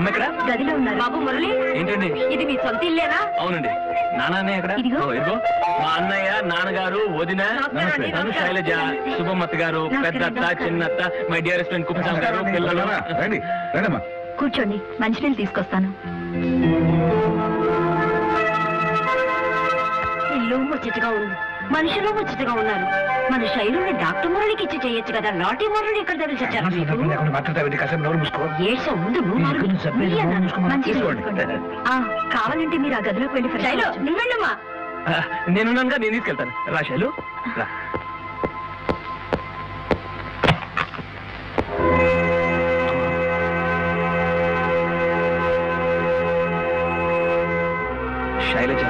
అమ్మ ఎక్కడ గదిలో ఉన్నారు బాబు మురళి ఏంటండి ఇది మీ సొంత ఇల్లేనా అవునండి నాన్న ఎక్కడ ఇదిగో. ఓ, ఇదిగో మా అన్నయ్య నాన్నగారు వదిన నమస్కారం అండి, నన్ను నమస్కారం. శైలజ శుభమత్త గారు నమస్కారం, పెద్దత్త నమస్కారం. చిన్నత్త మై డియర్ ఫ్రెండ్ కుప్పసాం గారు పిల్లలు రండి రండమ్మా కూర్చోండి మంచినీళ్ళు తీసుకొస్తాను ఇల్లు ముచ్చటగా ఉంది మనుషులు ముచ్చటగా ఉన్నారు మన శైలుని డాక్టర్ మురళికి ఇచ్చి చేయొచ్చు కదా లాటీ మురళి ఎక్కడ తెలిసి వచ్చారు మీకు మాట్లాడతావు కాసేపు నోరు మూసుకో ఏషం ముందు నువ్వు మీరు నాలుగు గురించి చెప్పేది నీ అన్నాను. మూసుకోమని మంచిది తీసుకోండి. తీసుకోండి. ఆ, కావాలంటే మీరు ఆ గదిలోకి వెళ్ళి ఫ్రెష్ అవ్వచ్చు. నువ్వు వెళ్ళమ్మా నేనున్నానుగా నేను తీసుకెళ్తాను రా శైలు రా Shailaja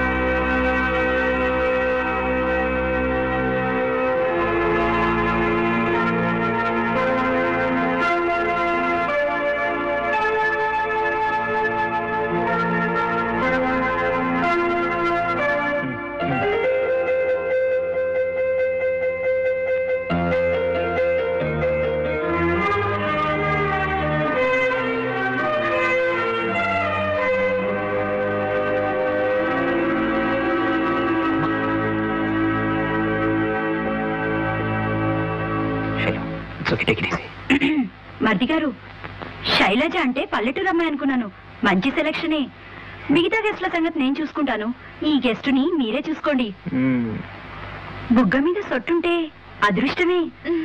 Shailu it's okay take it easy మర్ది గారు శైలజ అంటే పల్లెటూరు అమ్మాయి అనుకున్నాను మంచి సెలక్షనే మిగతా గెస్ట్ల సంగతి నేను చూసుకుంటాను ఈ గెస్టుని మీరే చూసుకోండి బుగ్గ మీద సొట్టుంటే అదృష్టమే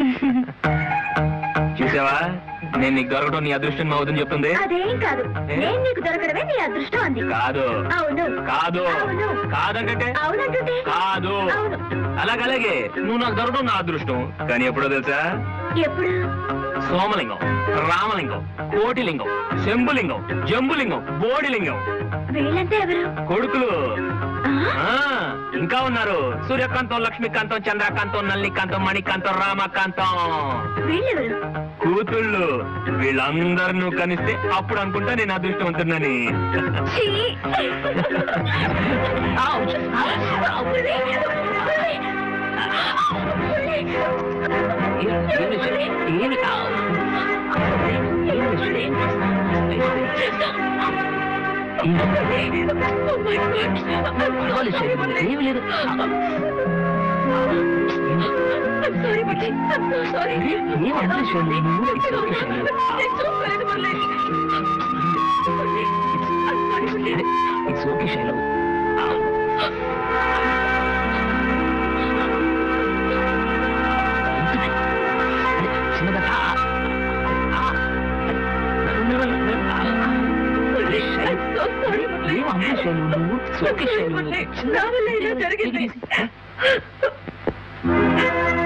చూసావా నేను నీకు దొరకడం నీ అదృష్టం అవుతుంది చెప్తుంది అదేం కాదు నేను నీకు దొరకడమే నీ అదృష్టం అంది కాదు అవును కాదు అవును. కాదంటే అవునంటుంటే కాదు అవును. అలాగలాగే నువ్వు నాకు దొరకడం నా అదృష్టం కానీ ఎప్పుడో తెలుసా ఎప్పుడు సోమలింగం రామలింగం కోటిలింగం శంభులింగం జంబులింగం బోడిలింగం వీళ్ళంటే ఎవరు కొడుకులు ఆ? ఆ ఇంకా ఉన్నారు సూర్యకాంతం లక్ష్మీకాంతం చంద్రకాంతం నల్లికాంతం మణికాంతం రామకాంతం వీళ్ళెవరు కూతుళ్ళు వీళ్ళందరూ నువ్వు కనిస్తే అప్పుడు అనుకుంటా నేను అదృష్టవంతున్నని ఛీ! ఇట్స్ ఓకే శైలు నా వల్ల ఇలా జరిగింది.